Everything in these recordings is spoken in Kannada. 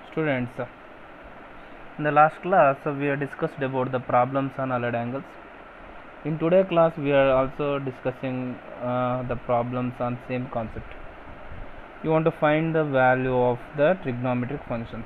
Students, in the last class uh, we have discussed about the problems on allied angles. In today class we are also discussing uh, the problems on same concept. You want to find the value of the trigonometric functions.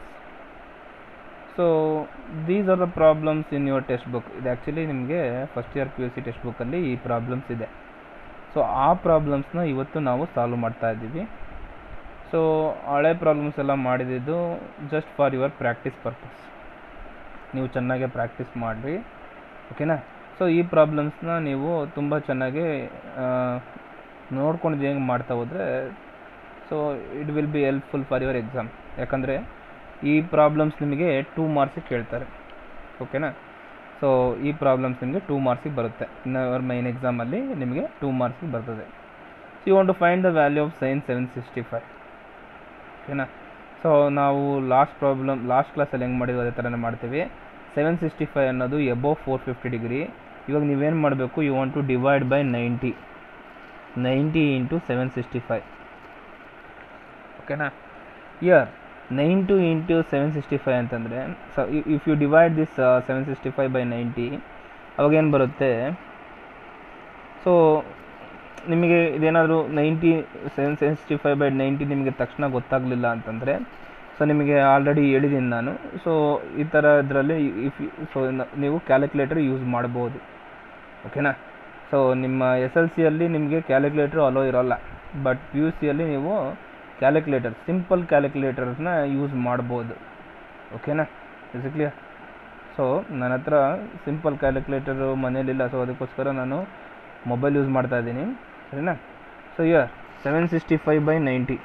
So these are the problems in your text book ಇದು ಆ್ಯಕ್ಚುಲಿ ನಿಮಗೆ first year P U C text ಬುಕ್ಕಲ್ಲಿ ಈ ಪ್ರಾಬ್ಲಮ್ಸ್ ಇದೆ ಸೊ ಆ ಪ್ರಾಬ್ಲಮ್ಸ್ನ ಇವತ್ತು ನಾವು ಸಾಲ್ವ್ ಮಾಡ್ತಾ ಇದ್ದೀವಿ ಸೊ ಹಳೆ ಪ್ರಾಬ್ಲಮ್ಸ್ ಎಲ್ಲ ಮಾಡಿದ್ದು just for your practice purpose ನೀವು ಚೆನ್ನಾಗಿ ಪ್ರಾಕ್ಟೀಸ್ ಮಾಡಿರಿ ಓಕೆನಾ ಸೊ ಈ ಪ್ರಾಬ್ಲಮ್ಸ್ನ ನೀವು ತುಂಬ ಚೆನ್ನಾಗಿ ನೋಡ್ಕೊಂಡು ಹೆಂಗೆ ಮಾಡ್ತಾ ಹೋದರೆ so it will be helpful for your exam ಯಾಕಂದರೆ ಈ ಪ್ರಾಬ್ಲಮ್ಸ್ ನಿಮಗೆ ಟೂ ಮಾರ್ಕ್ಸಿಗೆ ಕೇಳ್ತಾರೆ ಓಕೆನಾ ಸೊ ಈ ಪ್ರಾಬ್ಲಮ್ಸ್ ನಿಮಗೆ ಟೂ ಮಾರ್ಕ್ಸಿಗೆ ಬರುತ್ತೆ ಇನ್ನು ಅವ್ರ ಮೈನ್ ಎಕ್ಸಾಮಲ್ಲಿ ನಿಮಗೆ ಟೂ ಮಾರ್ಕ್ಸಿಗೆ ಬರ್ತದೆ so you want to find the value of sine seven sixty five ಓಕೆನಾ ಸೊ ನಾವು ಲಾಸ್ಟ್ ಪ್ರಾಬ್ಲಮ್ ಲಾಸ್ಟ್ ಕ್ಲಾಸಲ್ಲಿ ಹೆಂಗೆ ಮಾಡಿದ್ವಿ ಅದೇ ಥರನೇ ಮಾಡ್ತೀವಿ ಸೆವೆನ್ ಸಿಕ್ಸ್ಟಿ ಫೈವ್ ಅನ್ನೋದು ಎಬೋವ್ ಫೋರ್ ಫಿಫ್ಟಿ ಡಿಗ್ರಿ ಇವಾಗ ನೀವೇನು ಮಾಡಬೇಕು you want to divide by ninety ninety into seven sixty five ಓಕೆನಾ here ninety into seven sixty five ಅಂತಂದರೆ so if you divide this seven sixty five by ninety ಅವಾಗೇನು ಬರುತ್ತೆ ಸೊ ನಿಮಗೆ ಇದೇನಾದರೂ ninety seven sixty five by ninety ನಿಮಗೆ ತಕ್ಷಣ ಗೊತ್ತಾಗಲಿಲ್ಲ ಅಂತಂದರೆ ಸೊ ನಿಮಗೆ ಆಲ್ರೆಡಿ ಹೇಳಿದ್ದೀನಿ ನಾನು ಸೊ ಈ ಥರ ಇದರಲ್ಲಿ ಇಫ್ ಸೊ ನೀವು ಕ್ಯಾಲ್ಕುಲೇಟರ್ ಯೂಸ್ ಮಾಡ್ಬೋದು ಓಕೆನಾ ಸೊ ನಿಮ್ಮ ಎಸ್ ಎಲ್ ಸಿಯಲ್ಲಿ ನಿಮಗೆ ಕ್ಯಾಲ್ಕುಲೇಟರ್ ಅಲೋ ಇರೋಲ್ಲ ಬಟ್ ಪಿ ಯು ಸಿಯಲ್ಲಿ ನೀವು ಕ್ಯಾಲ್ಕುಲೇಟರ್ ಸಿಂಪಲ್ ಕ್ಯಾಲ್ಕುಲೇಟರ್ಸ್ನ ಯೂಸ್ ಮಾಡ್ಬೋದು ಓಕೆನಾ ಬೇಸಿಕ್ಲಿ ಸೊ ನನ್ನ ಹತ್ರ ಸಿಂಪಲ್ ಕ್ಯಾಲ್ಕುಲೇಟರು ಮನೇಲಿಲ್ಲ ಸೊ ಅದಕ್ಕೋಸ್ಕರ ನಾನು ಮೊಬೈಲ್ ಯೂಸ್ ಮಾಡ್ತಾ ಇದ್ದೀನಿ ಸರಿನಾ so here seven sixty five by ninety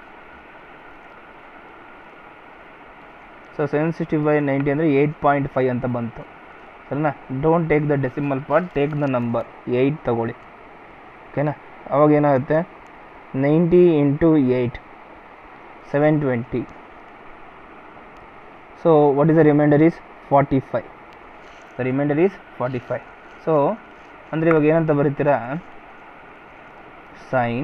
so seven sixty by ninety ಅಂದರೆ ಏಯ್ಟ್ ಪಾಯಿಂಟ್ ಫೈವ್ ಅಂತ ಬಂತು ಸರಿನಾ don't take the decimal part take the number eight ತಗೊಳ್ಳಿ ಓಕೆನಾ ಅವಾಗ ಏನಾಗುತ್ತೆ ninety into eight seven twenty so what is the reminder is forty five the reminder is forty five so ಅಂದರೆ ಇವಾಗ ಏನಂತ ಬರೀತೀರಾ sine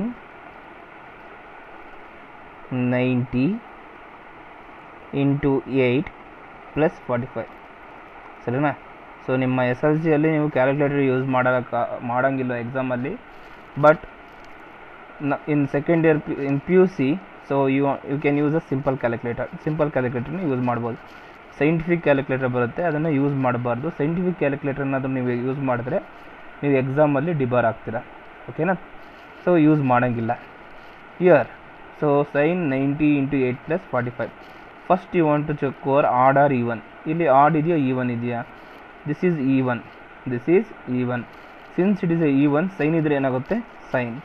ninety into eight plus forty five ಸರಿನಾ ಸೊ ನಿಮ್ಮ ಎಸ್ ಎಲ್ ಸಿಯಲ್ಲಿ ನೀವು ಕ್ಯಾಲ್ಕುಲೇಟರ್ ಯೂಸ್ ಮಾಡೋಕ್ಕೆ ಮಾಡೋಂಗಿಲ್ಲ ಎಕ್ಸಾಮಲ್ಲಿ but in second year in P U C so you you can use a simple calculator simple ಕ್ಯಾಲ್ಕುಲೇಟರ್ನ ಯೂಸ್ ಮಾಡ್ಬೋದು ಸೈಂಟಿಫಿಕ್ ಕ್ಯಾಲ್ಕುಲೇಟರ್ ಬರುತ್ತೆ ಅದನ್ನು ಯೂಸ್ ಮಾಡಬಾರ್ದು ಸೈಂಟಿಫಿಕ್ ಕ್ಯಾಲ್ಕುಲೇಟರ್ನಾದ್ರೂ ನೀವು ಯೂಸ್ ಮಾಡಿದ್ರೆ ನೀವು ಎಕ್ಸಾಮಲ್ಲಿ ಡಿಬಾರ್ ಆಗ್ತೀರಾ ಓಕೆನಾ ಸೊ ಯೂಸ್ ಮಾಡೋಂಗಿಲ್ಲ here so sine ninety into eight plus forty five first you want to check over odd or even ಇಲ್ಲಿ ಆಡ್ ಇದೆಯಾ ಇ ಒನ್ ಇದೆಯಾ this is even this is even since it is a even sine ಇದ್ರೆ ಏನಾಗುತ್ತೆ sine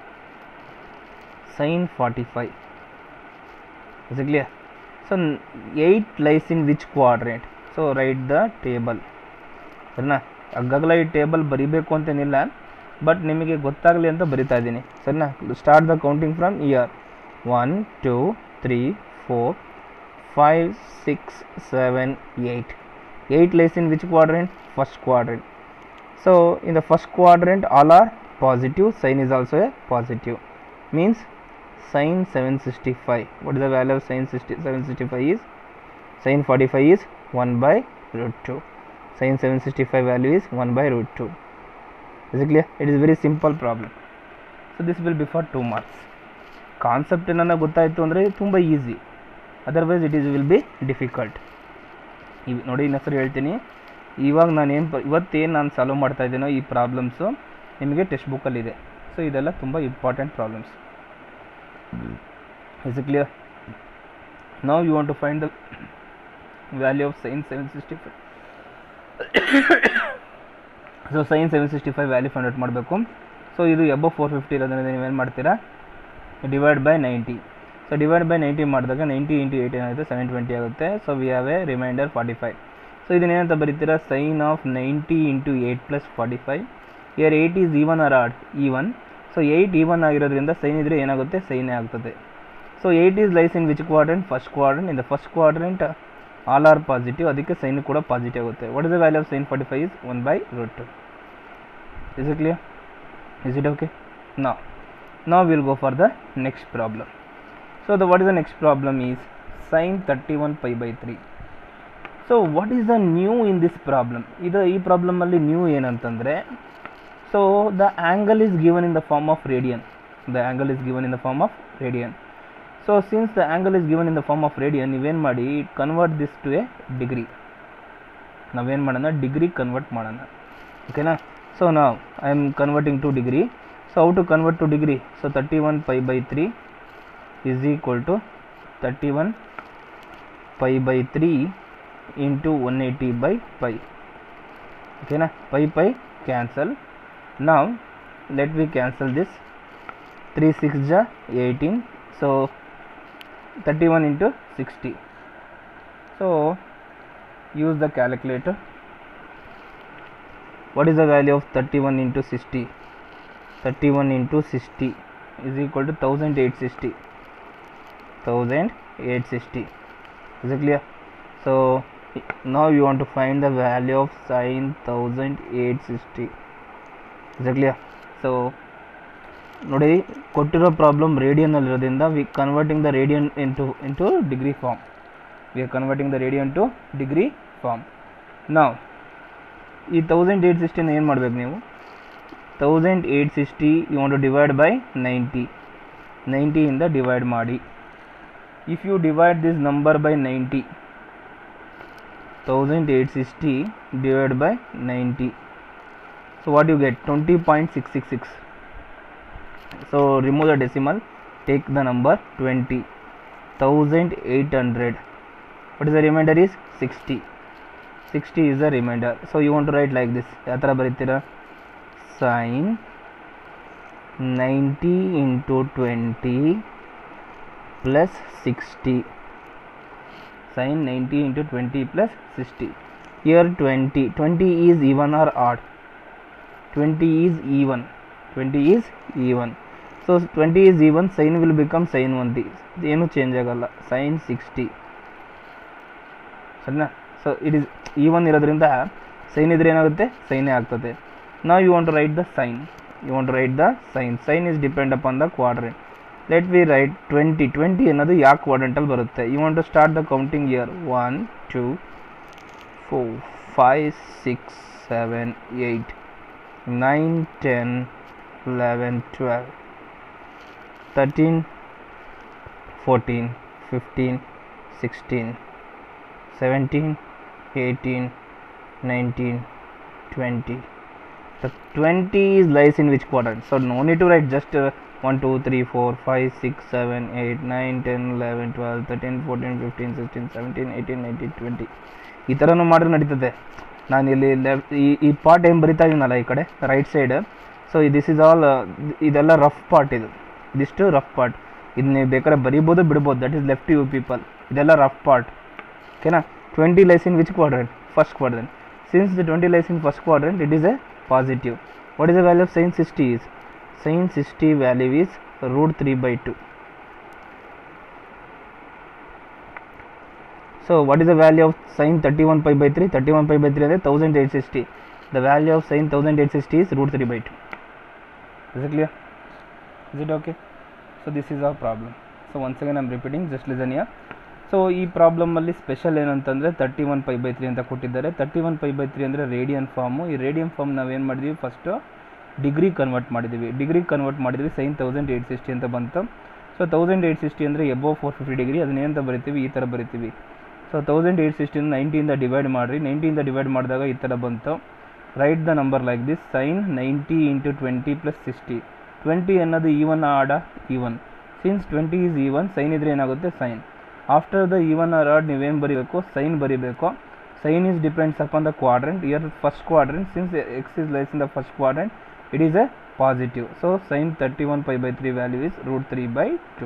sine forty five is it clear so 8 lies in which quadrant so write the table ಸರಿನಾ ಅಗ್ಗಗಲ ಈ ಟೇಬಲ್ ಬರಿಬೇಕು ಅಂತೇನಿಲ್ಲ ಬಟ್ ನಿಮಗೆ ಗೊತ್ತಾಗಲಿ ಅಂತ ಬರಿತಾ ಇದ್ದೀನಿ ಸರಿನಾ start the counting from here one two three four five six seven eight eight lies in which quadrant first quadrant so in the first quadrant all are positive sine is also a positive means sin 765 what is the value of sin 60, 765 is sin 45 is 1 by root 2 sin 765 value is 1 by root 2 is it clear it is very simple problem so this will be for 2 marks concept ನನಗೆ ಗೊತ್ತಾಯಿತು ಅಂದರೆ ತುಂಬ easy otherwise it is will be difficult ಇವ್ ನೋಡಿ ಇನ್ನೊಂದ್ಸರಿ ಹೇಳ್ತೀನಿ ಇವಾಗ ನಾನು ಏನು ಇವತ್ತೇನು ನಾನು ಸಾಲ್ವ್ ಮಾಡ್ತಾ ಇದ್ದೀನೋ ಈ ಪ್ರಾಬ್ಲಮ್ಸು ನಿಮಗೆ ಟೆಕ್ಸ್ಟ್ ಬುಕ್ಕಲ್ಲಿದೆ ಸೊ ಇದೆಲ್ಲ ತುಂಬ important problems is it clear now you want to find the value of sin 765 so sin 765 value find out ಮಾಡಬೇಕು ಸೊ ಇದು ಎಬೋ ಫೋರ್ ಫಿಫ್ಟಿ ಇರೋದ್ರಿಂದ ನೀವೇನು ಮಾಡ್ತೀರಾ divide by ninety so divide by ninety ಮಾಡಿದಾಗ ನೈಂಟಿ ಇಂಟು ಏಯ್ಟ್ ಏನಾಗುತ್ತೆ ಸೆವೆನ್ ಟ್ವೆಂಟಿ ಆಗುತ್ತೆ so we have a remainder forty five so ಇದನ್ನೇನಂತ ಬರೀತೀರಾ sine of ninety into eight plus forty five here eight is even or odd even so eight even ಆಗಿರೋದ್ರಿಂದ ಸೈನ್ ಇದ್ರೆ ಏನಾಗುತ್ತೆ ಸೈನೇ ಆಗ್ತದೆ so eight is lies in which quadrant first quadrant in the first quadrant all are positive ಅದಕ್ಕೆ ಸೈನ್ ಕೂಡ ಪಾಸಿಟಿವ್ ಆಗುತ್ತೆ what is the value of sine forty five is one by root two is it clear is it okay ನಾ now we'll go for the next problem so the what is the next problem is sine thirty one pi by three so what is the new in this problem ಇದು ಈ ಪ್ರಾಬ್ಲಮಲ್ಲಿ ನ್ಯೂ ಏನಂತಂದರೆ so the angle is given in the form of radian the angle is given in the form of radian so since the angle is given in the form of radian ನೀವೇನು ಮಾಡಿ convert this to a degree ನಾವೇನು ಮಾಡೋಣ ಡಿಗ್ರಿ ಕನ್ವರ್ಟ್ ಮಾಡೋಣ ಓಕೆನಾ ಸೊ ನಾವು I am converting to degree so how to convert to degree so thirty one pi by three is equal to thirty one pi by three into one eighty by pi ಓಕೆನಾ ಪೈ ಪೈ ಕ್ಯಾನ್ಸಲ್ ನಾವು let we cancel this three six ಜ eighteen so thirty one into sixty so use the calculator what is the value of 31 into 60 31 into 60 is equal to 1860 1860 is it clear so now you want to find the value of sine 1860 is it clear so ನೋಡಿ ಕೊಟ್ಟಿರೋ ಪ್ರಾಬ್ಲಮ್ ರೇಡಿಯನ್ನಲ್ಲಿರೋದ್ರಿಂದ we converting the radian into into degree form we are converting the radian to degree form ನಾವು ಈ ತೌಸಂಡ್ ಏಯ್ಟ್ ಸಿಕ್ಸ್ಟಿನ ಏನು ಮಾಡಬೇಕು ನೀವು thousand eight sixty you want to divide by ninety ನೈಂಟಿಯಿಂದ ಡಿವೈಡ್ ಮಾಡಿ if you divide this number by ninety thousand eight sixty divide by ninety so what you get twenty point six six six so remove the decimal take the number twenty thousand eight hundred what is the remainder is 60 60 is the remainder so you want to write like this ಯಾವ ಥರ ಬರೀತೀರಾ sin 90 into 20 plus 60 sin 90 into 20 plus 60 here 20 20 is even or odd 20 is even 20 is even so 20 is even sin will become sin 1 ಏನು ಚೇಂಜ್ ಆಗಲ್ಲ sin 60 ಸರಿನಾ ಸೊ ಇಟ್ ಇಸ್ ಈವನ್ ಇರೋದ್ರಿಂದ ಸೈನ್ ಇದ್ರೆ ಏನಾಗುತ್ತೆ ಸೈನೇ ಆಗ್ತದೆ ನಾವು you want write the sine you want write the sign sign is depend upon the quadrant let we write twenty twenty ಅನ್ನೋದು ಯಾವ ಕ್ವಾಡ್ರೆಂಟಲ್ಲಿ ಬರುತ್ತೆ you want to start the counting here one two four five six seven eight nine ten eleven twelve thirteen fourteen fifteen sixteen 17 18 19 20 the 20 is lies in which quadrant so no need to write just uh, 1 2 3 4 5 6 7 8 9 10 11 12 13 14 15 16 17 18 19 20 ಈ ಥರನೂ ಮಾಡಿದ್ರೆ ನಡೀತದೆ ನಾನು ಇಲ್ಲಿ ಲೆಫ್ಟ್ ಈ ಈ ಪಾರ್ಟ್ ಏನು ಬರಿತಾ ಇದೀನಲ್ಲ ಈ ಕಡೆ right side so this is all ಇದೆಲ್ಲ ರಫ್ ಪಾರ್ಟ್ ಇದು ಇದಿಷ್ಟು ರಫ್ ಪಾರ್ಟ್ ಇದು ನೀವು ಬೇಕಾದ್ರೆ ಬರಿಬೋದು ಬಿಡ್ಬೋದು that is left you people ಇದೆಲ್ಲ ರಫ್ ಪಾರ್ಟ್ ಓಕೆನಾ twenty lies in which quadrant first quadrant since the twenty lies in first quadrant it is a positive what is the value of sin 60 is sin 60 value is root 3 by 2 so what is the value of sin 31 pi by 3 31 pi by 3 ಅಂದರೆ 1860 the value of sin 1860 is root 3 by 2 is it clear is it okay so this is our problem so once again i'm repeating just listen here so ಈ ಪ್ರಾಬ್ಲಮಲ್ಲಿ ಸ್ಪೆಷಲ್ ಏನಂತಂದರೆ thirty one pi by three ಅಂತ ಕೊಟ್ಟಿದ್ದಾರೆ thirty one pi by three ಅಂದರೆ ರೇಡಿಯನ್ ಫಾರ್ಮು ಈ ರೇಡಿಯನ್ ಫಾರ್ಮ್ ನಾವೇನು ಮಾಡಿದ್ವಿ ಫಸ್ಟು ಡಿಗ್ರಿ ಕನ್ವರ್ಟ್ ಮಾಡಿದ್ವಿ ಡಿಗ್ರಿ ಕನ್ವರ್ಟ್ ಮಾಡಿದ್ವಿ ಸೈನ್ ತೌಸಂಡ್ ಏಯ್ಟ್ ಸಿಕ್ಸ್ಟಿ ಅಂತ ಬಂತು ಸೊ ತೌಸಂಡ್ ಏಯ್ಟ್ ಸಿಕ್ಸ್ಟಿ ಅಂದರೆ ಎಬೋ ಫೋರ್ ಫಿಫ್ಟಿ ಡಿಗ್ರಿ ಅದನ್ನೇಂತ ಬರಿತೀವಿ ಈ ಥರ ಬರಿತೀವಿ ಸೊ ತೌಸಂಡ್ ಏಯ್ಟ್ ಸಿಕ್ಸ್ಟಿನ ನೈಂಟಿಯಿಂದ ಡಿವೈಡ್ ಮಾಡಿರಿ ನೈಂಟಿಯಿಂದ ಡಿವೈಡ್ ಮಾಡಿದಾಗ ಈ ಥರ ಬಂತು right the number like this sine ninety into twenty plus sixty twenty ಅನ್ನೋದು even odd even since twenty is even sine ಇದ್ರೆ ಏನಾಗುತ್ತೆ sign after the even or odd ನೀವೇನು ಬರೀಬೇಕು ಸೈನ್ ಬರೀಬೇಕು sign is depends upon the quadrant here first quadrant since x is lies in the first quadrant it is a positive so sine thirty one pi by three value is root three by two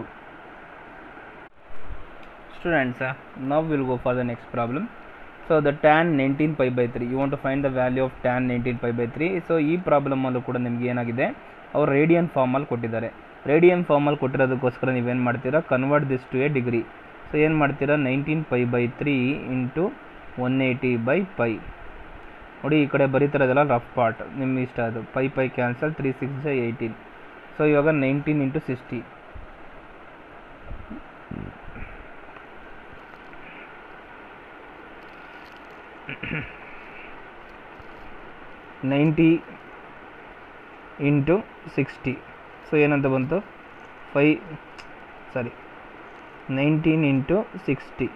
students uh, now we'll go for the next problem so the tan 19 pi by 3 you want to find the value of tan 19 pi by 3 so ಈ ಪ್ರಾಬ್ಲಮ್ ಅಲ್ಲೂ ಕೂಡ ನಿಮ್ಗೆ ಏನಾಗಿದೆ ಅವ್ರು ರೇಡಿಯನ್ ಫಾರ್ಮಲ್ಲಿ ಕೊಟ್ಟಿದ್ದಾರೆ ರೇಡಿಯನ್ ಫಾರ್ಮಲ್ಲಿ ಕೊಟ್ಟಿರೋದಕ್ಕೋಸ್ಕರ ನೀವೇನು ಮಾಡ್ತೀರಾ convert this to a degree so ಏನು ಮಾಡ್ತೀರಾ nineteen pi by three into one eighty by pi ನೋಡಿ ಈ ಕಡೆ ಬರೀತಿರೋದಲ್ಲ ರಫ್ ಪಾರ್ಟ್ ನಿಮ್ಮ ಇಷ್ಟ ಅದು pi pi cancel three six eighteen so ಇವಾಗ nineteen into sixty ninety into sixty so ಏನಂತ ಬಂತು ಫೈ sorry nineteen into sixty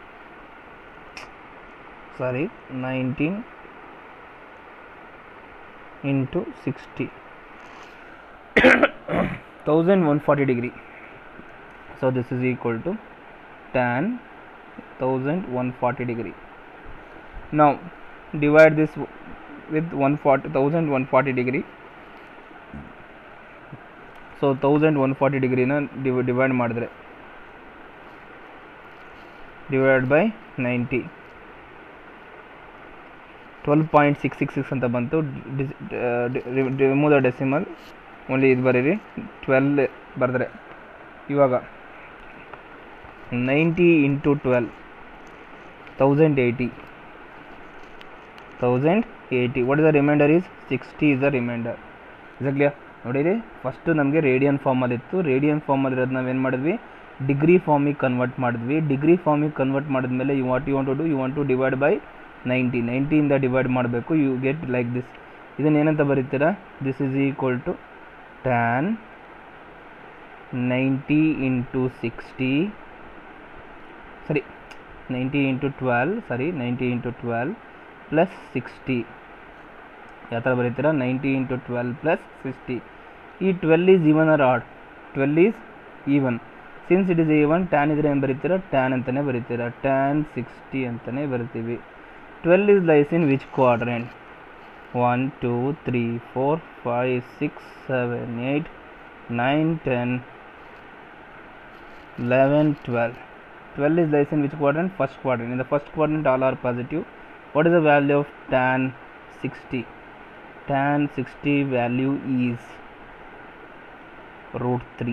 sorry nineteen into sixty thousand one forty degree so this is equal to tan thousand one forty degree ನಾವು divide this with one forty thousand one forty degree so thousand one forty ಡಿಗ್ರಿನ ಡಿವ್ ಡಿವೈಡ್ ಮಾಡಿದ್ರೆ divide by ninety twelve point six six six ಅಂತ ಬಂತು ರಿಮೂವ್ ದ ಡೆಸಿಮಲ್ ಓನ್ಲಿ ಇದು ಬರೀರಿ ಟ್ವೆಲ್ ಬರೆದ್ರೆ ಇವಾಗ ninety into twelve thousand eighty thousand eighty what is the reminder is sixty is the remainder ಇಸಾಗ್ಲಿಯಾ ನೋಡಿರಿ ಫಸ್ಟು ನಮಗೆ ರೇಡಿಯನ್ ಫಾರ್ಮಲ್ಲಿತ್ತು ರೇಡಿಯನ್ ಫಾರ್ಮಲ್ಲಿರೋದು ನಾವೇನು ಮಾಡಿದ್ವಿ ಡಿಗ್ರಿ ಫಾರ್ಮಿಗೆ ಕನ್ವರ್ಟ್ ಮಾಡಿದ್ವಿ ಡಿಗ್ರಿ ಫಾರ್ಮಿಗೆ ಕನ್ವರ್ಟ್ ಮಾಡಿದ್ಮೇಲೆ you what you want to do you want to divide by ninety ನೈಂಟಿಯಿಂದ ಡಿವೈಡ್ ಮಾಡಬೇಕು ಯು ಗೆಟ್ ಲೈಕ್ ದಿಸ್ ಇದನ್ನು ಏನಂತ ಬರೀತೀರಾ this is equal to tan ninety into sixty ಸರಿ ನೈಂಟಿ ಇಂಟು ಟ್ವೆಲ್ ಸರಿ ninety into twelve plus sixty ಯಾವ ಥರ ಬರೀತೀರಾ ninety into twelve plus sixty ಈ twelve is even or odd twelve is even since it is even tan ಇದ್ರೆ ಏನು ಬರೀತೀರಾ ಟ್ಯಾನ್ ಅಂತಲೇ ಬರೀತೀರಾ ಟ್ಯಾನ್ ಸಿಕ್ಸ್ಟಿ ಅಂತಲೇ ಬರಿತೀವಿ twelve is lies in which quadrant one two three four five six seven eight nine ten eleven twelve twelve is lies in which quadrant first quadrant in the first quadrant all are positive what is the value of tan 60 tan 60 value is root 3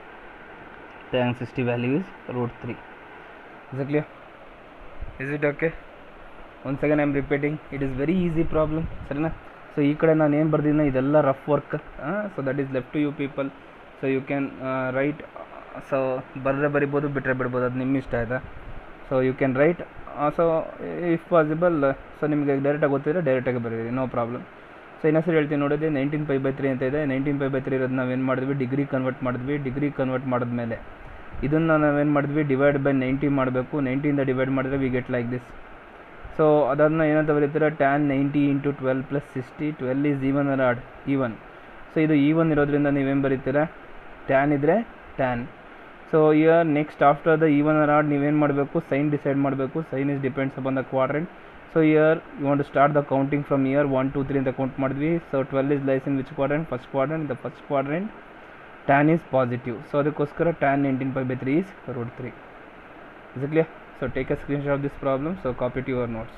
tan 60 value is root 3 is it clear is it okay once again i am repeating it is very easy problem ಸರಿನಾ ಸೊ ಈ ಕಡೆ ನಾನು ಏನು ಬರ್ದಿನ ಇದೆಲ್ಲ rough work so that is left to you people so you can write so ಬರೆದ್ರೆ ಬರಿಬೋದು ಬಿಟ್ಟರೆ ಬಿಡ್ಬೋದು ಅದು ನಿಮ್ಮ ಇಷ್ಟ ಆಯಿತಾ so you can write so if possible so ನಿಮಗೆ ಡೈರೆಕ್ಟಾಗಿ ಗೊತ್ತಿದ್ರೆ ಡೈರೆಕ್ಟಾಗಿ ಬರೀರಿ ನೋ ಪ್ರಾಬ್ಲಮ್ ಸೊ ಇನ್ನೊಂದ್ಸರಿ ಹೇಳ್ತೀನಿ ನೋಡಿದ್ರೆ ನೈನ್ಟೀನ್ ಪೈ ಬೈ ತ್ರೀ ಅಂತ ಇದೆ ನೈನ್ಟೀನ್ ಪೈ ಬೈ ತ್ರೀ ಇರೋದು ನಾವೇನು ಮಾಡಿದ್ವಿ ಡಿಗ್ರಿ ಕನ್ವರ್ಟ್ ಮಾಡಿದ್ವಿ ಡಿಗ್ರಿ ಕನ್ವರ್ಟ್ ಮಾಡಿದ್ಮೇಲೆ ಇದನ್ನು ನಾವೇನು ಮಾಡಿದ್ವಿ ಡಿವೈಡ್ ಬೈ ನೈಂಟಿ ಮಾಡಬೇಕು ನೈಂಟಿಯಿಂದ ಡಿವೈಡ್ ಮಾಡಿದ್ರೆ we get like this so ಅದನ್ನು ಏನಂತ ಬರೀತೀರ tan ninety into twelve plus sixty twelve is even or odd even so ಇದು ಈವನ್ ಇರೋದ್ರಿಂದ ನೀವೇನು ಬರೀತೀರಾ ಟ್ಯಾನ್ ಇದ್ದರೆ tan so here next after the even or odd ನೀವೇನು ಮಾಡಬೇಕು ಸೈನ್ ಡಿಸೈಡ್ ಮಾಡಬೇಕು sign is depends upon the quadrant so year you want to start the counting from here one two three ಅಂತ ಕೌಂಟ್ ಮಾಡಿದ್ವಿ so twelve is lies in which quadrant first quadrant the first quadrant tan is positive so ಅದಕ್ಕೋಸ್ಕರ tan nineteen by by three is root three is clear so take a screenshot of this problem so copy to your notes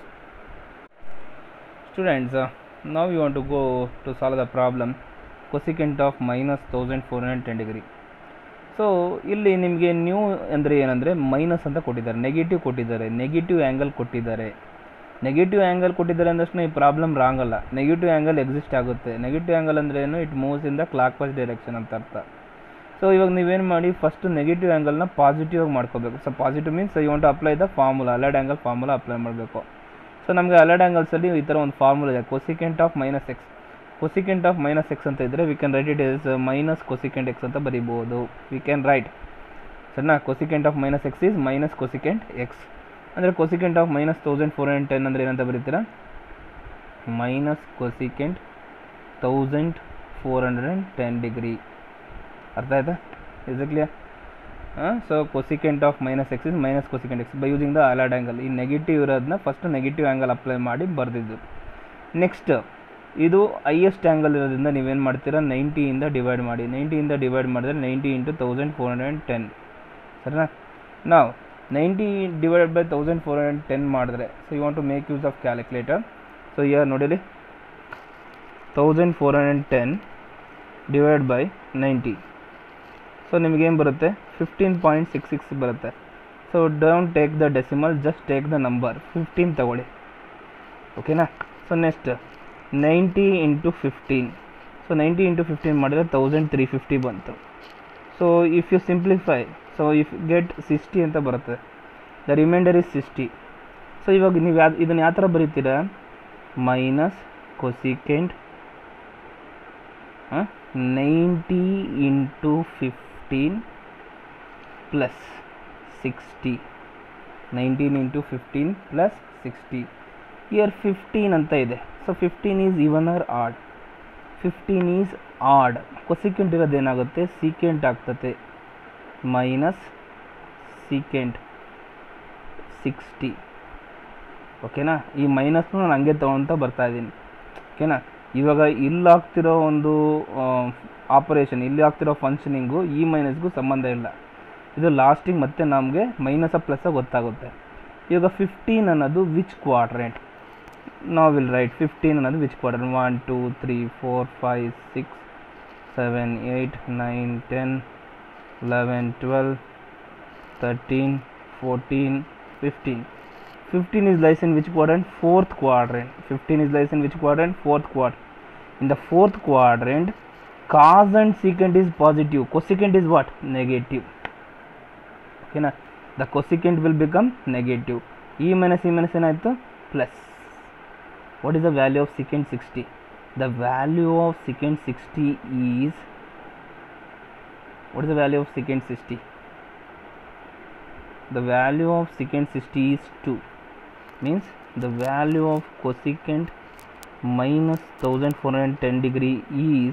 students uh, now you want to go to solve the problem cosecant of minus 1410 degree so ಇಲ್ಲಿ ನಿಮಗೆ ನ್ಯೂ ಅಂದರೆ ಏನಂದರೆ ಮೈನಸ್ ಅಂತ ಕೊಟ್ಟಿದ್ದಾರೆ ನೆಗೆಟಿವ್ ಕೊಟ್ಟಿದ್ದಾರೆ ನೆಗೆಟಿವ್ ಆ್ಯಂಗಲ್ ಕೊಟ್ಟಿದ್ದಾರೆ ನೆಗೆಟಿವ್ ಆ್ಯಂಗಲ್ ಕೊಟ್ಟಿದ್ದಾರೆ ಅಂದಷ್ಟು ಈ ಪ್ರಾಬ್ಲಮ್ ರಾಂಗ್ ಅಲ್ಲ ನೆಗೆಟಿವ್ ಆ್ಯಂಗಲ್ ಎಕ್ಸಿಸ್ಟ್ ಆಗುತ್ತೆ ನೆಗೆಟಿವ್ ಆ್ಯಂಗಲ್ ಅಂದರೆ ಏನು it moves in the clockwise direction ಅಂತ ಅರ್ಥ ಸೊ ಇವಾಗ ನೀವೇನು ಮಾಡಿ ಫಸ್ಟ್ ನೆಗೆಟಿವ್ ಆ್ಯಂಗಲ್ನ ಪಾಸಿಟಿವ್ ಆಗಿ ಮಾಡ್ಕೋಬೇಕು so positive means you want apply the formula allied angle formula apply ಮಾಡಬೇಕು ಸೊ ನಮಗೆ ಅಲರ್ಡ್ ಆ್ಯಂಗಲ್ಸಲ್ಲಿ ಈ ಥರ ಒಂದು ಫಾರ್ಮುಲಾ ಇದೆ cosecant of minus x cosecant of minus x ಅಂತ ಇದ್ದರೆ we can write it is minus cosecant x ಅಂತ ಬರಿಬೋದು ವಿ ಕ್ಯಾನ್ ರೈಟ್ ಸರಿನಾ cosecant of minus x is minus cosecant x ಅಂದರೆ cosecant of minus thousand four hundred ten ಅಂದರೆ ಏನಂತ ಬರೀತೀರಾ minus cosecant thousand four hundred and ten degree ಅರ್ಥ ಆಯ್ತಾ is clear so cosecant of minus x is minus cosecant x by using the allied angle ಈ ನೆಗೆಟಿವ್ ಇರೋದನ್ನ ಫಸ್ಟ್ ನೆಗೆಟಿವ್ ಆ್ಯಂಗಲ್ ಅಪ್ಲೈ ಮಾಡಿ ಬರೆದಿದ್ದು ನೆಕ್ಸ್ಟ್ ಇದು ಹೈಯೆಸ್ಟ್ ಆ್ಯಂಗಲ್ ಇರೋದ್ರಿಂದ ನೀವೇನು ಮಾಡ್ತೀರಾ ನೈಂಟಿಯಿಂದ ಡಿವೈಡ್ ಮಾಡಿ ನೈಂಟಿಯಿಂದ ಡಿವೈಡ್ ಮಾಡಿದ್ರೆ ninety into thousand four hundred and ten ಸರಿನಾ ನಾವು ninety divided by thousand four hundred ten ಮಾಡಿದ್ರೆ so you want to make use of calculator so here ನೋಡಿಲಿ thousand four hundred and ten divide by ninety so ನಿಮಗೇನು ಬರುತ್ತೆ ಫಿಫ್ಟೀನ್ ಪಾಯಿಂಟ್ ಸಿಕ್ಸ್ ಸಿಕ್ಸ್ ಬರುತ್ತೆ so don't take the decimal just take the number fifteen ತಗೊಳ್ಳಿ ಓಕೆನಾ so next ninety into fifteen so ninety into fifteen ಮಾಡಿದ್ರೆ ತೌಸಂಡ್ ತ್ರೀ ಫಿಫ್ಟಿ ಬಂತು so if you simplify so if get sixty ಅಂತ ಬರುತ್ತೆ the remainder is sixty so ಇವಾಗ ನೀವು ಯಾ ಇದನ್ನು ಯಾವ ಥರ ಬರೀತೀರಾ minus cosecant ninety into fifteen plus sixty nineteen into fifteen plus sixty here fifteen ಅಂತ ಇದೆ so fifteen is even or odd fifteen is odd cosecant ಇರೋದು ಏನಾಗುತ್ತೆ ಸೀಕೆಂಟ್ ಆಗ್ತತೆ ಮೈನಸ್ ಸೀಕೆಂಟ್ ಸಿಕ್ಸ್ಟಿ ಓಕೆನಾ ಈ ಮೈನಸ್ನ ನಾನು ಹಂಗೆ ತೊಗೊಳ್ತಾ ಬರ್ತಾ ಇದ್ದೀನಿ ಓಕೆನಾ ಇವಾಗ ಇಲ್ಲಿ ಆಗ್ತಿರೋ ಒಂದು ಆಪರೇಷನ್ ಇಲ್ಲಿ ಆಗ್ತಿರೋ ಫಂಕ್ಷನಿಂಗು ಈ ಮೈನಸ್ಗೂ ಸಂಬಂಧ ಇಲ್ಲ ಇದು ಲಾಸ್ಟಿಗೆ ಮತ್ತೆ ನಮಗೆ ಮೈನಸ ಪ್ಲಸ್ಸ ಗೊತ್ತಾಗುತ್ತೆ ಇವಾಗ ಫಿಫ್ಟೀನ್ ಅನ್ನೋದು ವಿಚ್ ಕ್ವಾಡ್ರೆಂಟ್ ನಾವು ವಿಲ್ ರೈಟ್ ಫಿಫ್ಟೀನ್ ಅನ್ನೋದು which quadrant one two three four five six seven eight nine ten eleven twelve thirteen fourteen fifteen 15 is lies in which quadrant fourth quadrant 15 is lies in which quadrant fourth quadrant in the fourth quadrant cos and secant is positive cosecant is what negative okay na the cosecant will become negative e minus e minus ಏನಾಯ್ತು plus what is the value of secant 60 the value of secant 60 is what is the value of secant 60 the value of secant 60 is 2 means the value of cosecant minus 1410 degree is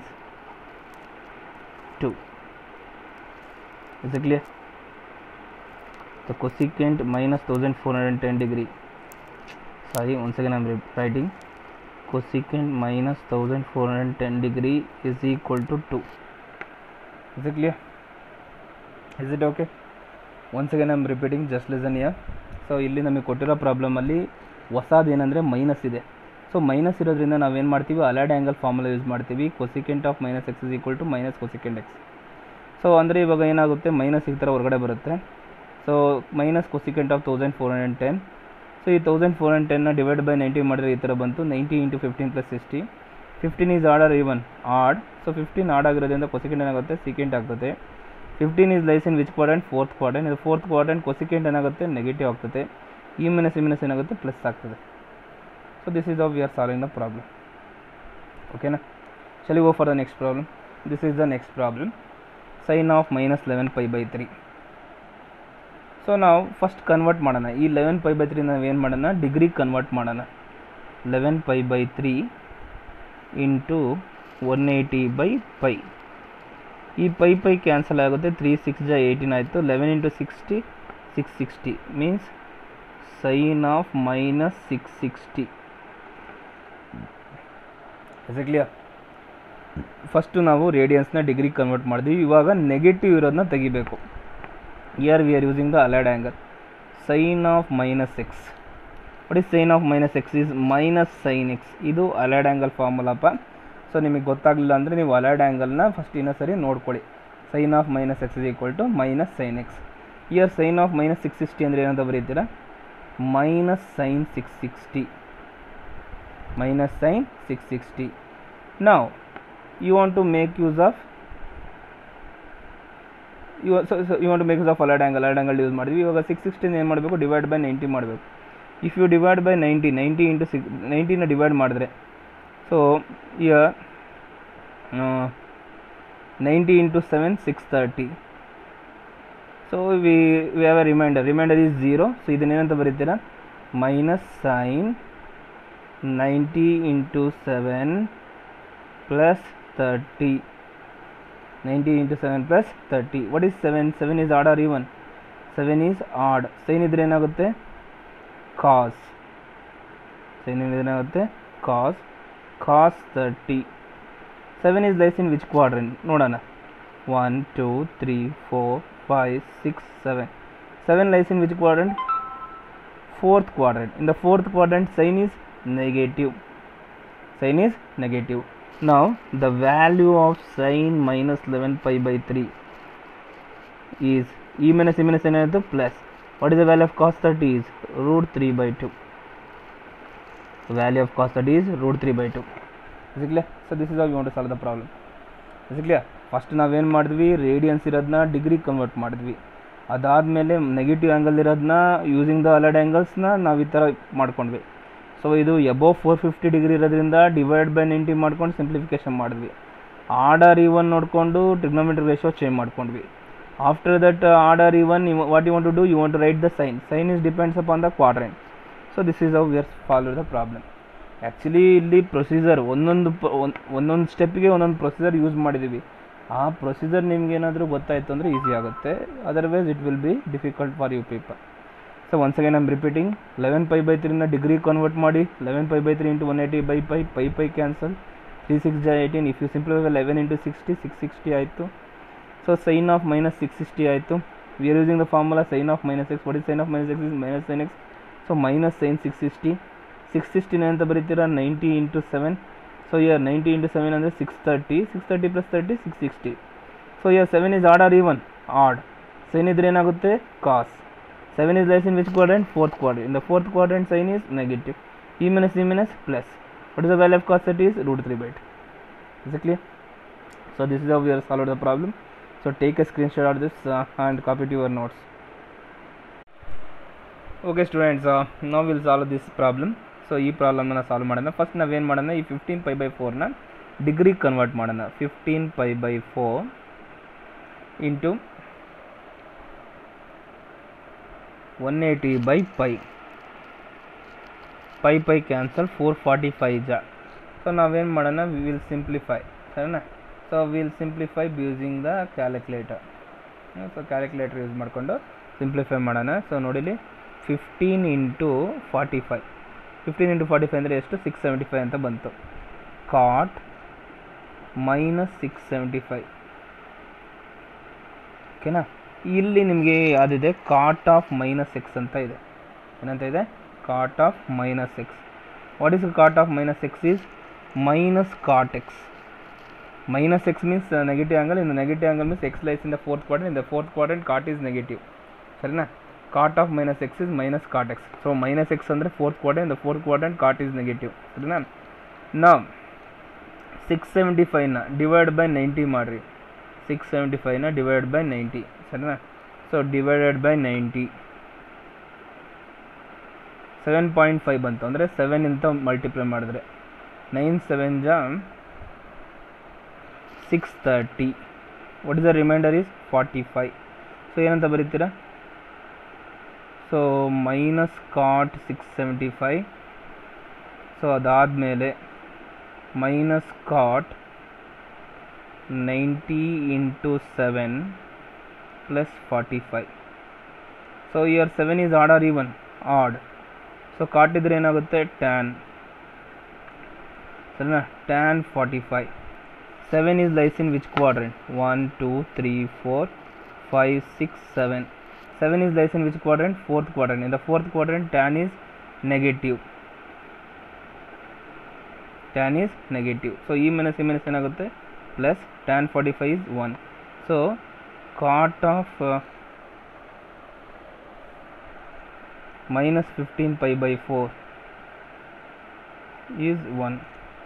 2 is it clear the cosecant minus 1410 degree sorry once again i'm writing cosecant minus 1410 degree is equal to 2 is it clear is it okay once again i'm repeating just listen here so ಇಲ್ಲಿ ನಮಗೆ ಕೊಟ್ಟಿರೋ ಪ್ರಾಬ್ಲಮಲ್ಲಿ ಹೊಸದು ಏನಂದರೆ ಮೈನಸ್ ಇದೆ ಸೊ ಮೈನಸ್ ಇರೋದ್ರಿಂದ ನಾವೇನು ಮಾಡ್ತೀವಿ ಅಲಾಡ್ ಆ್ಯಂಗಲ್ ಫಾರ್ಮುಲಾ ಯೂಸ್ ಮಾಡ್ತೀವಿ cosecant of minus x is equal to minus cosecant x so ಅಂದರೆ ಇವಾಗ ಏನಾಗುತ್ತೆ ಮೈನಸ್ ಈ ಥರ ಹೊರಗಡೆ ಬರುತ್ತೆ so minus cosecant of thousand four hundred ten so ಈ ತೌಸಂಡ್ ಫೋರ್ ಹಂಡ್ರೆಡ್ ಟೆನ್ನ ಡಿವೈಡ್ ಬೈ ನೈಂಟಿ ಮಾಡಿದ್ರೆ ಈ ಥರ ಬಂತು ninety into fifteen plus sixty fifteen is order even odd so fifteen odd ಆಗಿರೋದ್ರಿಂದ ಕೊಸಿಕೆಂಟ್ ಏನಾಗುತ್ತೆ ಸೀಕೆಂಟ್ ಆಗ್ತದೆ fifteen is lies in which quadrant fourth quadrant ಇದು ಫೋರ್ತ್ ಕ್ವಾಡ್ರೆಂಟ್ ಕೊಸಿಕೆಂಟ್ ಏನಾಗುತ್ತೆ ನೆಗೆಟಿವ್ ಆಗ್ತದೆ ಈ ಮೈನಸ್ ಈ ಮೈನಸ್ ಏನಾಗುತ್ತೆ ಪ್ಲಸ್ ಆಗ್ತದೆ so this is of we are solving the problem ಓಕೆನಾ shall we go for the next problem this is the next problem sine of minus eleven pi by three so ನಾವು ಫಸ್ಟ್ ಕನ್ವರ್ಟ್ ಮಾಡೋಣ ಈ ಲೆವೆನ್ ಪೈ ಬೈ ತ್ರೀ ನಾವು ಏನು ಮಾಡೋಣ ಡಿಗ್ರಿ ಕನ್ವರ್ಟ್ ಮಾಡೋಣ eleven pi by three into one eighty by pi ಈ ಪೈ ಪೈ ಕ್ಯಾನ್ಸಲ್ ಆಗುತ್ತೆ ತ್ರೀ ಸಿಕ್ಸ್ ಜ ಏಯ್ಟೀನ್ ಆಯಿತು eleven into sixty six sixty means sine of minus six sixty clear first ನಾವು ರೇಡಿಯನ್ಸ್ನ ಡಿಗ್ರಿ ಕನ್ವರ್ಟ್ ಮಾಡಿದ್ವಿ ಇವಾಗ ನೆಗೆಟಿವ್ ಇರೋದನ್ನ ತೆಗಿಬೇಕು here we are using the allied angle sine of minus x what is sine of minus x is minus sine x ಇದು ಅಲೈಡ್ ಆ್ಯಂಗಲ್ ಫಾರ್ಮುಲಪ್ಪ ಸೊ ನಿಮಗೆ ಗೊತ್ತಾಗಲಿಲ್ಲ ಅಂದರೆ ನೀವು ಅಲೈಡ್ ಆ್ಯಂಗಲ್ನ ಫಸ್ಟ್ ಇನ್ನೂ ಸರಿ ನೋಡ್ಕೊಳ್ಳಿ sine of minus x is equal to minus sine x here sine of minus six sixty ಅಂದರೆ ಏನಂತ ಬರೀತೀರಾ minus sine six sixty minus sine six sixty ನಾವು you want to make use of you you want to make use of allied angle allied angle use ಮಾಡಿದ್ವಿ ಇವಾಗ ಸಿಕ್ಸ್ ಸಿಕ್ಸ್ಟಿನ ಏನು ಮಾಡಬೇಕು ಡಿವೈಡ್ ಬೈ ನೈಂಟಿ ಮಾಡಬೇಕು if you divide by ninety ninety into six ನೈಂಟಿನ ಡಿವೈಡ್ ಮಾಡಿದ್ರೆ so here ninety into seven six thirty so we we have a remainder remainder is zero so ಇದನ್ನೇನಂತ ಬರೀತೀರಾ minus sine ninety into seven plus thirty ninety into seven plus thirty what is seven seven is order even seven is odd sine ಇದ್ರೆ ಏನಾಗುತ್ತೆ ಕಾಸ್ ಸೈನ್ ಇದ್ರೆ ಏನಾಗುತ್ತೆ cos cos thirty seven is lies in which quadrant ನೋಡೋಣ one two three four five six seven seven lies in which quadrant fourth quadrant in the fourth quadrant sign is negative sign is negative now the value of sin minus 11 pi by 3 is e minus e minus ಏನಾಯಿತು plus what is the value of cos 30 is root 3 by 2 the value of cos 30 is root 3 by 2 is it clear so this is how you want to solve the problem is it clear first ನಾವೇನು ಮಾಡಿದ್ವಿ ರೇಡಿಯನ್ಸ್ ಇರೋದನ್ನ ಡಿಗ್ರಿ ಕನ್ವರ್ಟ್ ಮಾಡಿದ್ವಿ ಅದಾದಮೇಲೆ ನೆಗೆಟಿವ್ ಆ್ಯಂಗಲ್ ಇರೋದನ್ನ ಯೂಸಿಂಗ್ ದ ಅಲರ್ಡ್ ಆ್ಯಂಗಲ್ಸ್ನ ನಾವು ಈ ಥರ ಮಾಡ್ಕೊಂಡ್ವಿ ಸೊ ಇದು ಎಬೋವ್ ಫೋರ್ ಫಿಫ್ಟಿ ಡಿಗ್ರಿ ಇರೋದ್ರಿಂದ ಡಿವೈಡ್ ಬೈ ನೈಂಟಿ ಮಾಡ್ಕೊಂಡು ಸಿಂಪ್ಲಿಫಿಕೇಶನ್ ಮಾಡಿದ್ವಿ ಆರ್ಡರ್ ಈ ಒನ್ ನೋಡಿಕೊಂಡು ಟ್ರಿಗ್ನೋಮೆಟ್ರಿ ರೇಷೋ ಚೇಂಜ್ ಮಾಡ್ಕೊಂಡ್ವಿ after that odd or even what you want to do you want to write the sign sign is depends upon the quadrant so this is how we are follow the problem actually ಇಲ್ಲಿ ಪ್ರೊಸೀಜರ್ ಒಂದೊಂದು ಪ- ಒಂದ್- ಒಂದೊಂದು ಸ್ಟೆಪ್ಗೆ ಒಂದೊಂದು ಪ್ರೊಸೀಜರ್ ಯೂಸ್ ಮಾಡಿದ್ದೀವಿ ಆ ಪ್ರೊಸೀಜರ್ ನಿಮ್ಗೆ ಏನಾದರೂ ಗೊತ್ತಾಯಿತು ಅಂದರೆ ಈಸಿ ಆಗುತ್ತೆ otherwise it will be difficult for you people so once again I'm repeating eleven pi by ತ್ರೀನ ಡಿಗ್ರಿ ಕನ್ವರ್ಟ್ ಮಾಡಿ eleven pi by three into one eighty by pi pi pi cancel three six ಜಾ eighteen if you simplify eleven into sixty six sixty ಆಯಿತು so sine of minus six sixty ಆಯಿತು we are using the formula sine of minus x what is sine of minus x is minus sine x so minus sine six sixty six ಸಿಕ್ಸ್ಟಿನ ಅಂತ ಬರೀತೀರಾ ninety into seven so here ninety into seven ಅಂದರೆ six thirty six thirty plus thirty six sixty so here seven is odd or even odd sine ಇದ್ರೆ ಏನಾಗುತ್ತೆ cos seven is lies in which quadrant fourth quadrant in the fourth quadrant sine is negative ಇ ಮೈನಸ್ ಇ minus plus what is the value of cos 30 is root 3 by 2 is it clear so this is how we have solved the problem so take a screenshot of this uh, and copy to your notes okay students uh, now we'll solve this problem so ಈ ಪ್ರಾಬ್ಲಮ್ನ ಸಾಲ್ವ್ ಮಾಡೋಣ ಫಸ್ಟ್ ನಾವೇನು ಮಾಡೋಣ ಈ ಫಿಫ್ಟೀನ್ ಪೈ ಬೈ ಫೋರ್ನ ಡಿಗ್ರಿ ಕನ್ವರ್ಟ್ ಮಾಡೋಣ fifteen pi by four into one eighty by pi pi pi cancel four forty five ಜಾ ಸೊ ನಾವೇನು ಮಾಡೋಣ ವಿ ವಿಲ್ ಸಿಂಪ್ಲಿಫೈ ಸರಿನಾ so will simplify using the calculator so calculator use ಮಾಡಿಕೊಂಡು ಸಿಂಪ್ಲಿಫೈ ಮಾಡೋಣ ಸೊ ನೋಡಿಲಿ fifteen into forty five fifteen into forty five ಅಂದರೆ ಎಷ್ಟು ಸಿಕ್ಸ್ ಸೆವೆಂಟಿ ಫೈವ್ ಅಂತ ಬಂತು cot minus six seventy five ಓಕೆನಾ ಇಲ್ಲಿ ನಿಮಗೆ ಯಾವ್ದಿದೆ ಕಾಟ್ ಆಫ್ ಮೈನಸ್ ಎಕ್ಸ್ ಅಂತ ಇದೆ ಏನಂತ ಇದೆ cot of minus x what is cot of minus x is minus cot x minus x means uh, negative angle in the negative angle means x lies in the fourth quadrant in the fourth quadrant cot is negative ಸರಿನಾ cot of minus x is minus cot x so minus x ಅಂದರೆ fourth quadrant in the fourth quadrant cot is negative ಸರಿನಾ now ಸಿಕ್ಸ್ ಸೆವೆಂಟಿ ಫೈವ್ನ ಡಿವೈಡ್ ಬೈ ನೈಂಟಿ ಮಾಡಿರಿ ಸಿಕ್ಸ್ ಸೆವೆಂಟಿ ಫೈವ್ನ ಡಿವೈಡ್ ಬೈ ನೈಂಟಿ ಸರಿನಾ so divided by ninety seven point five ಬಂತು ಅಂದರೆ ಸೆವೆನ್ ಇಂತ ಮಲ್ಟಿಪ್ಲೈ ಮಾಡಿದ್ರೆ ನೈನ್ ಸೆವೆನ್ ಜಾ six thirty what is the reminder is forty five so ಏನಂತ ಬರೀತೀರಾ so minus cot six seventy five so ಅದಾದಮೇಲೆ minus cot ninety into seven plus forty five so here seven is odd or even add so cot ಇದ್ರೆ ಏನಾಗುತ್ತೆ ಟ್ಯಾನ್ ಸರಿನಾ tan forty five seven is lies in which quadrant one two three four five six seven seven is lies in which quadrant fourth quadrant in the fourth quadrant tan is negative tan is negative so ಈ ಮೈನಸ್ ಈ ಮೈನಸ್ ಏನಾಗುತ್ತೆ plus tan forty five is one so cot of minus 15 pi by 4 is 1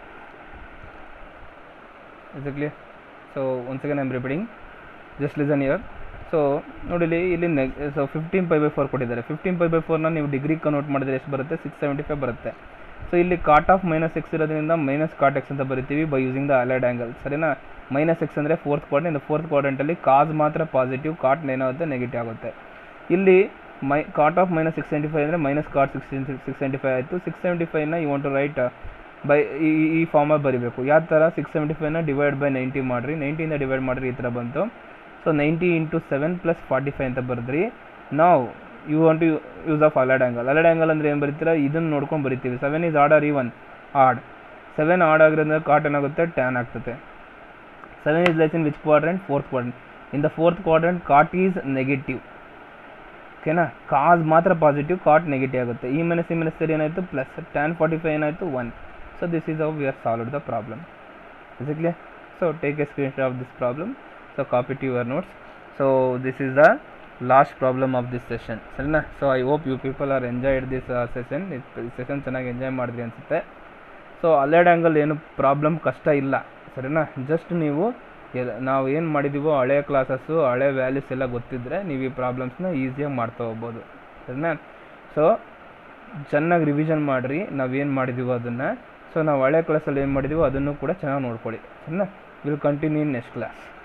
is it clear so once again i'm repeating just listen here so ನೋಡಿಲಿ ಇಲ್ಲಿ ನೆಗ್ so fifteen pi by four ಕೊಟ್ಟಿದ್ದಾರೆ ಫಿಫ್ಟೀನ್ ಪೈ ಬೈ ಫೋರ್ನ ನೀವು ಡಿಗ್ರಿ ಕನ್ವರ್ಟ್ ಮಾಡಿದ್ರೆ ಎಷ್ಟು ಬರುತ್ತೆ ಸಿಕ್ಸ್ ಸೆವೆಂಟಿ ಫೈವ್ ಬರುತ್ತೆ ಸೊ ಇಲ್ಲಿ ಕಾಟ್ ಆಫ್ ಮೈನಸ್ ಎಕ್ಸ್ ಇರೋದ್ರಿಂದ ಮೈನಸ್ ಕಾಟ್ ಎಕ್ಸ್ ಅಂತ ಬರಿತೀವಿ by using the allied angle ಸರಿನಾ ಮೈನಸ್ ಎಕ್ಸ್ ಅಂದರೆ ಫೋರ್ತ್ ಕ್ವಾಡ್ರೆಂಟ್ ಇಂದ ಫೋರ್ತ್ ಕ್ವಾಡ್ರೆಂಟಲ್ಲಿ ಕಾಸ್ ಮಾತ್ರ ಪಾಸಿಟಿವ್ ಕಾಟ್ ಏನಾಗುತ್ತೆ ನೆಗೆಟಿವ್ ಆಗುತ್ತೆ ಇಲ್ಲಿ ಮೈ cot of minus six seventy five ಅಂದರೆ minus cot six six seventy five ಆಯಿತು ಸಿಕ್ಸ್ ಸೆವೆಂಟಿ ಫೈವ್ನ you want to write by ಈ ಈ ಫಾರ್ಮಲ್ಲಿ ಬರೀಬೇಕು ಯಾವ ಥರ ಸಿಕ್ಸ್ ಸೆವೆಂಟಿ ಫೈವ್ನ ಡಿವೈಡ್ ಬೈ ನೈಂಟಿ ಮಾಡಿರಿ ನೈಂಟಿಯಿಂದ ಡಿವೈಡ್ ಮಾಡಿರಿ ಈ ಥರ ಬಂತು so ninety into seven plus forty five ಅಂತ ಬರೆದ್ರಿ ನಾವು you want to use of allied angle allied angle ಅಂದರೆ ಏನು ಬರೀತೀರಾ ಇದನ್ನು ನೋಡ್ಕೊಂಡು ಬರಿತೀವಿ seven is order even odd seven odd ಆಗಿರೋದ್ರಿಂದ ಕಾಟ್ ಏನಾಗುತ್ತೆ ಟ್ಯಾನ್ ಆಗ್ತದೆ seven is lies in which quadrant fourth quadrant in the fourth quadrant cot is negative ಓಕೆನಾ ಕಾಸ್ ಮಾತ್ರ ಪಾಸಿಟಿವ್ ಕಾಟ್ ನೆಗೆಟಿವ್ ಆಗುತ್ತೆ ಈ ಮೈನಸ್ ಈ ಮೈನಸ್ ಸರಿ ಏನಾಯಿತು ಪ್ಲಸ್ ಟ್ಯಾನ್ ಫಾರ್ಟಿ ಫೈವ್ ಏನಾಯಿತು one so this is how we are solved the problem basically so take a screenshot of this problem so copy to your notes so this is the last problem of this session ಸರಿನಾ so I hope you people are enjoyed this session ಈ ಸೆಷನ್ ಚೆನ್ನಾಗಿ ಎಂಜಾಯ್ ಮಾಡಿದ್ರಿ ಅನಿಸುತ್ತೆ ಸೊ ಅಲೆಡ್ ಆ್ಯಂಗಲ್ ಏನು ಪ್ರಾಬ್ಲಮ್ ಕಷ್ಟ ಇಲ್ಲ ಸರಿನಾ ಜಸ್ಟ್ ನೀವು ಎಲ್ಲ ನಾವು ಏನು ಮಾಡಿದ್ದೀವೋ ಹಳೆ ಕ್ಲಾಸಸ್ಸು ಹಳೆ ವ್ಯಾಲ್ಯೂಸ್ ಎಲ್ಲ ಗೊತ್ತಿದ್ದರೆ ನೀವು ಈ ಪ್ರಾಬ್ಲಮ್ಸ್ನ ಈಸಿಯಾಗಿ ಮಾಡ್ತಾ ಹೋಗ್ಬೋದು ಸರಿನಾ ಸೊ ಚೆನ್ನಾಗಿ ರಿವಿಷನ್ ಮಾಡಿರಿ ನಾವೇನು ಮಾಡಿದ್ದೀವೋ ಅದನ್ನು ಸೊ ನಾವು ಹಳೆ ಕ್ಲಾಸಲ್ಲಿ ಏನು ಮಾಡಿದ್ದೀವೋ ಅದನ್ನು ಕೂಡ ಚೆನ್ನಾಗಿ ನೋಡ್ಕೊಳ್ಳಿ ಸರಿನಾ will continue in next class